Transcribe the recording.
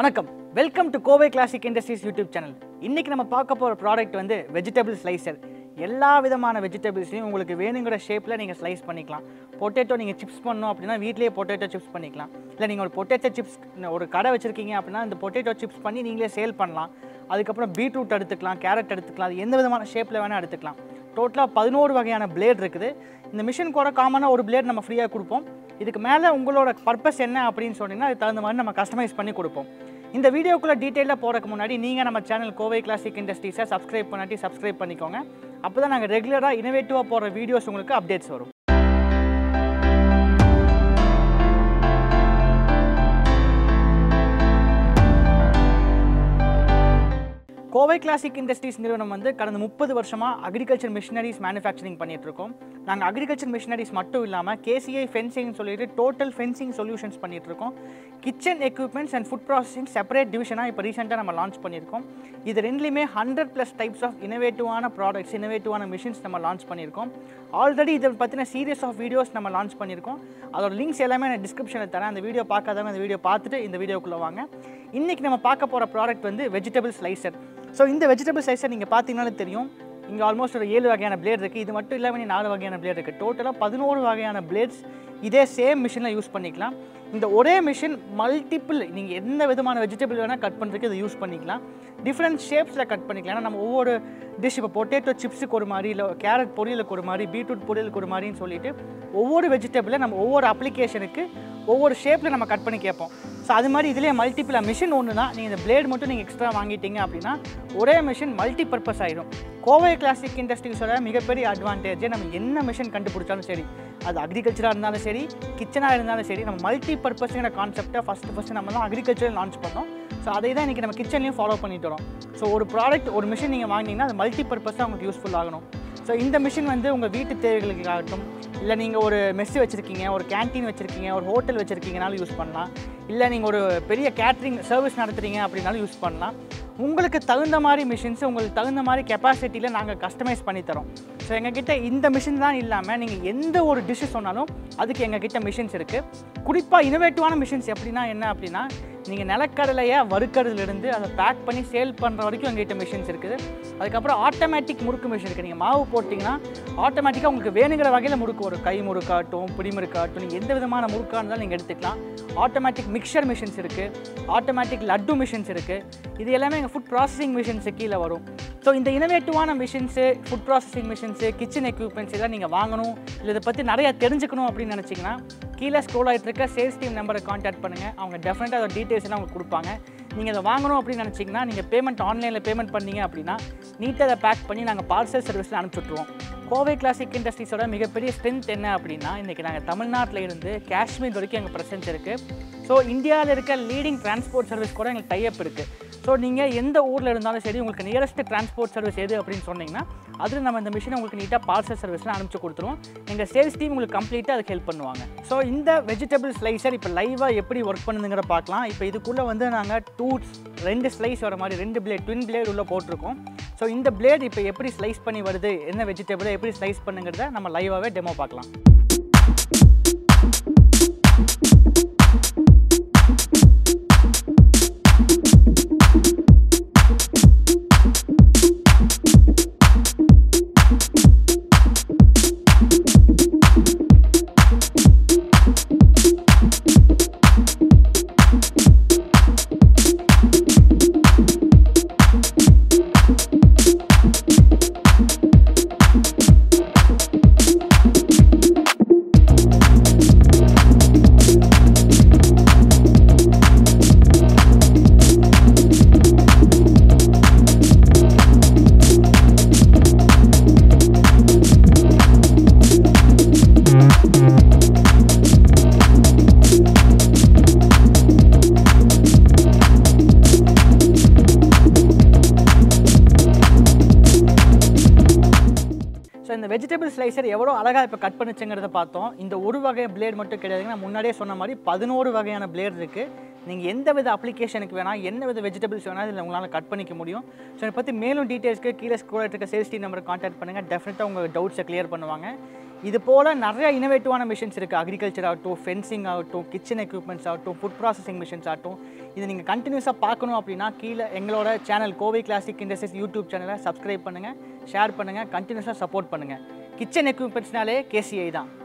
வணக்கம் welcome to Kovai classic industries YouTube channel இன்னைக்கு நம்ம பார்க்க போகிற ப்ராடக்ட் வந்து வெஜிடபிள் ஸ்லைசர் எல்லா விதமான வெஜிடபிள்ஸையும் உங்களுக்கு வேணுங்கிற ஷேப்பில் நீங்கள் ஸ்லைஸ் பண்ணிக்கலாம் பொட்டேட்டோ நீங்கள் சிப்ஸ் பண்ணணும் அப்படின்னா வீட்லேயே பொட்டேட்டோ சிப்ஸ் பண்ணிக்கலாம் இல்லை நீங்கள் ஒரு பொட்டேட்டோ சிப்ஸ் ஒரு கடை வச்சுருக்கீங்க அப்படின்னா இந்த பொட்டேட்டோ சிப்ஸ் பண்ணி நீங்களே சேல் பண்ணலாம் அதுக்கப்புறம் பீட்ரூட் எடுத்துக்கலாம் கேரட் எடுத்துக்கலாம் அது எந்த விதமான ஷேப்பில் வேணால் எடுத்துக்கலாம் டோட்டலாக பதினோரு வகையான பிளேட் இருக்குது இந்த மிஷின் கூட காமனாக ஒரு பிளேட் நம்ம ஃப்ரீயாக கொடுப்போம் இதுக்கு மேலே உங்களோட பர்பஸ் என்ன அப்படின்னு சொன்னீங்கன்னா அதுக்கு தகுந்த மாதிரி நம்ம கஸ்டமைஸ் பண்ணி கொடுப்போம் இந்த வீடியோக்குள்ளே டீட்டெயிலாக போகிறதுக்கு முன்னாடி நீங்கள் நம்ம சேனல் கோவை கிளாசிக் இண்டஸ்ட்ரீஸை சப்ஸ்கிரைப் பண்ணாட்டி சப்ஸ்கிரைப் பண்ணிக்கோங்க அப்போ தான் நாங்கள் ரெகுலராக இனோவேட்டிவாக போகிற வீடியோஸ் உங்களுக்கு அப்டேட்ஸ் வரும் கோவை கிளாசிக் இண்டஸ்ட்ரீஸ் நிறுவனம் வந்து கடந்த முப்பது வருஷமாக அக்ரிகல்ச்சர் மிஷினரிஸ் மேனுஃபேக்சரிங் பண்ணிட்டு இருக்கோம் நாங்கள் அக்ரிகல்ச்சர் மிஷினரிஸ் மட்டும் இல்லாமல் கேசிஐ ஃபென்சிங் சொல்லிட்டு டோட்டல் ஃபென்சிங் சொல்யூஷன்ஸ் பண்ணிட்டு இருக்கோம் kitchen equipments and food processing separate டிவிஷனாக இப்போ ரீசெண்டாக நம்ம லான்ச் பண்ணியிருக்கோம் இது ரெண்டுலேயுமே ஹண்ட்ரட் ப்ளஸ் டைப்ஸ் ஆஃப் இனோவேட்டிவான ப்ராடக்ட்ஸ் இனோவேட்டிவான மிஷின்ஸ் நம்ம லான்ச் பண்ணியிருக்கோம் ஆல்ரெடி இதை பற்றின சீரியஸ் ஆஃப் வீடியோஸ் நம்ம லான்ச் பண்ணியிருக்கோம் அதோட லிங்க்ஸ் எல்லாமே நான் டிஸ்கிரிப்ஷனில் தரேன் அந்த வீடியோ பார்க்காதவங்க அந்த வீடியோ பார்த்துட்டு இந்த வீடியோக்குள்ளே வாங்க இன்றைக்கி நம்ம பார்க்க போகிற ப்ராடக்ட் வந்து வெஜிடபிள் ஸ்லைசர் ஸோ இந்த வெஜிடபிள் ஸ்லைசர் நீங்கள் பார்த்தீங்கன்னாலே தெரியும் இங்கே ஆல்மோஸ்ட் ஒரு ஏழு வகையான பிளேட் இருக்குது இது மட்டும் இல்லாமல் நாலு வகையான பிளேட் இருக்குது டோட்டலாக பதினோரு வகையான பிளேட்ஸ் இதே சேம் மிஷினில் யூஸ் பண்ணிக்கலாம் இந்த ஒரே மிஷின் மல்டிபிள் நீங்கள் எந்த விதமான வெஜிடபிள் வேணால் கட் பண்ணுறதுக்கு இதை யூஸ் பண்ணிக்கலாம் டிஃப்ரெண்ட் ஷேப்ஸில் கட் பண்ணிக்கலாம் ஏன்னா நம்ம ஒவ்வொரு டிஷ் இப்போ பொட்டேட்டோ சிப்ஸுக்கு ஒரு மாதிரி இல்லை கேரட் பொரியலுக்கு ஒரு மாதிரி பீட்ரூட் பொரியலுக்கு ஒரு மாதிரின்னு சொல்லிட்டு ஒவ்வொரு வெஜிடபிளை நம்ம ஒவ்வொரு அப்ளிகேஷனுக்கு ஒவ்வொரு ஷேப்பில் நம்ம கட் பண்ணி கேட்போம் ஸோ அது மாதிரி இதுலேயே மல்டிபிளாக மிஷின் ஒன்று தான் நீங்கள் இந்த பிளேட் மட்டும் நீங்கள் எக்ஸ்ட்ரா வாங்கிட்டீங்க அப்படின்னா ஒரே மிஷின் மல்டி பர்பஸ் ஆயிடும் கோவை கிளாசிக் இண்டஸ்ட்ரீஸோட மிகப்பெரிய அட்வான்டேஜே நம்ம என்ன மிஷின் கண்டுபிடிச்சாலும் சரி அது அக்ரிகல்ச்சராக இருந்தாலும் சரி கிச்சனாக இருந்தாலும் சரி நம்ம மல்டி பர்பஸ்ங்கிற கான்செப்டை ஃபஸ்ட்டு ஃபஸ்ட்டு நம்ம தான் அக்ரிகல்ச்சரில் லான்ச் பண்ணோம் ஸோ அதை தான் இன்றைக்கி நம்ம கிச்சன்லேயும் ஃபாலோ பண்ணிட்டு வரோம் ஸோ ஒரு ப்ராடக்ட் ஒரு மிஷின் நீங்கள் வாங்கினீங்கன்னா அது மல்டி பர்பஸாக உங்களுக்கு யூஸ்ஃபுல் ஆகணும் ஸோ இந்த மிஷின் வந்து உங்கள் வீட்டு தேவைகளுக்கு ஆகட்டும் இல்லை நீங்கள் ஒரு மெஸ் வச்சுருக்கீங்க ஒரு கேன்டீன் வச்சுருக்கீங்க ஒரு ஹோட்டல் வச்சுருக்கீங்கனாலும் யூஸ் பண்ணலாம் இல்லை நீங்கள் ஒரு பெரிய கேட்ரிங் சர்வீஸ் நடத்துகிறீங்க அப்படின்னாலும் யூஸ் பண்ணலாம் உங்களுக்கு தகுந்த மாதிரி மிஷின்ஸ் உங்களுக்கு தகுந்த மாதிரி கெப்பாசிட்டியில் நாங்கள் கஸ்டமைஸ் பண்ணி தரோம் ஸோ எங்ககிட்ட இந்த மிஷின் தான் இல்லாமல் நீங்கள் எந்த ஒரு டிஷ்ஷு சொன்னாலும் அதுக்கு எங்ககிட்ட மிஷின்ஸ் இருக்குது குறிப்பாக இனோவேட்டிவான மிஷின்ஸ் எப்படின்னா என்ன அப்படின்னா நீங்கள் நிலக்கடலையை வறுக்கிறதுலேருந்து அதை பேக் பண்ணி சேல் பண்ணுற வரைக்கும் எங்ககிட்ட மிஷின்ஸ் இருக்குது அதுக்கப்புறம் ஆட்டோமேட்டிக் முறுக்கு மிஷின் இருக்குது நீங்கள் மாவு போட்டிங்கன்னா ஆட்டோமேட்டிக்காக உங்களுக்கு வேணுங்கிற வகையில் முறுக்கு ஒரு கை முறுக்காட்டும் பிடி முறுக்காட்டும் நீங்கள் எந்த விதமான முறுக்காக இருந்தாலும் நீங்கள் எடுத்துக்கலாம் ஆட்டோமேட்டிக் மிக்சர் மிஷின்ஸ் இருக்குது ஆட்டோமேட்டிக் லட்டு மிஷின்ஸ் இருக்குது இது எல்லாமே எங்கள் ஃபுட் ப்ராசஸிங் மிஷின்ஸு கீழே வரும் ஸோ இந்த இனோவேட்டிவான machines food processing machines kitchen equipments இதெல்லாம் நீங்கள் வாங்கணும் இல்லை இதை பற்றி நிறைய தெரிஞ்சுக்கணும் அப்படின்னு நினச்சிங்கன்னா கீழே ஸ்க்ரோல் ஆகிட்டு இருக்க சேல்ஸ் டீம் நம்பரை காண்டாக்ட் பண்ணுங்கள் அவங்க டெஃபினட்டாக அதோட டீட்டெயில்ஸ் எல்லாம் உங்களுக்கு கொடுப்பாங்க நீங்கள் இதை வாங்கணும் அப்படின்னு நினச்சிங்கன்னா நீங்கள் பேமெண்ட் ஆன்லைனில் பேமெண்ட் பண்ணீங்க அப்படின்னா நீட்டாக அதை பேக் பண்ணி நாங்கள் பார்சல் சர்வீஸில் அனுப்பிச்சுட்ருவோம் கோவை கிளாசிக் இண்டஸ்ட்ரீஸோட மிகப்பெரிய ஸ்ட்ரென்த் என்ன அப்படின்னா இன்றைக்கி நாங்கள் தமிழ்நாட்டில் இருந்து காஷ்மீர் வரைக்கும் எங்கள் ப்ரெசன்ஸ் இருக்குது ஸோ இந்தியாவில் இருக்க லீடிங் டிரான்ஸ்போர்ட் சர்வீஸ் கூட எங்களுக்கு டைப் இருக்குது ஸோ நீங்கள் எந்த ஊரில் இருந்தாலும் சரி உங்களுக்கு நியரஸ்ட் டிரான்ஸ்போர்ட் சர்வீஸ் எது அப்படின்னு சொன்னீங்கன்னா அதில் நம்ம இந்த மிஷினை உங்களுக்கு நீட்டாக பார்சல் சர்வீஸில் அனுப்பிச்சு கொடுத்துருவோம் எங்கள் சேல்ஸ் டீம் உங்களுக்கு கம்ப்ளீட்டாக அதுக்கு ஹெல்ப் பண்ணுவாங்க ஸோ இந்த வெஜிடபிள் ஸ்லைசர் இப்போ லைவாக எப்படி ஒர்க் பண்ணுதுங்கிற பார்க்கலாம் இப்போ இதுக்குள்ளே வந்து நாங்கள் டூ ரெண்டு ஸ்லைஸ் வர மாதிரி ரெண்டு பிளேட் ட்வின் பிளேட் உள்ளே போட்டிருக்கோம் ஸோ இந்த பிளேட் இப்போ எப்படி ஸ்லைஸ் பண்ணி வருது என்ன வெஜிடபிளை எப்படி ஸ்லைஸ் பண்ணுங்கிறத நம்ம லைவாகவே டெமோ பார்க்கலாம் ஸோ இந்த வெஜிடபிள் ஸ்லைசர் எவ்வளோ அழகாக இப்போ கட் பண்ணுச்சுங்கிறத பார்த்தோம் இந்த ஒரு வகை பிளேட் மட்டும் கிடையாதுங்க நான் முன்னாடியே சொன்ன மாதிரி பதினோரு வகையான பிளேட் இருக்குது நீங்கள் எந்த வித அப்ளிகேஷனுக்கு வேணால் என்ன வித வெஜிடபிள்ஸ் வேணால் இதில் உங்களால் கட் பண்ணிக்க முடியும் ஸோ இதை பற்றி மேலும் டீட்டெயில்ஸ்க்கு கீழே ஸ்கூல் இருக்க சேல்ஸ் டீம் நம்பரை காண்டாக்ட் பண்ணுங்கள் டெஃபினட்டாக உங்கள் டவுட்ஸை கிளியர் பண்ணுவாங்க இது போல் நிறைய இனோவேட்டிவான மிஷின்ஸ் இருக்குது அக்ரிகல்ச்சர் ஆகட்டும் ஃபென்சிங் ஆகட்டும் கிச்சன் எக்யூப்மெண்ட்ஸ் ஆகட்டும் ஃபுட் ப்ராசஸிங் மிஷின்ஸ் ஆகட்டும் இது நீங்கள் கண்டினியூஸாக பார்க்கணும் அப்படின்னா கீழே எங்களோட channel Kovai classic industries YouTube சேனலை சப்ஸ்கிரைப் பண்ணுங்கள் ஷேர் பண்ணுங்கள் கண்டினியூஸாக சப்போர்ட் பண்ணுங்கள் கிச்சன் எக்யூப்மெண்ட்ஸ்னாலே கேசிஐ தான்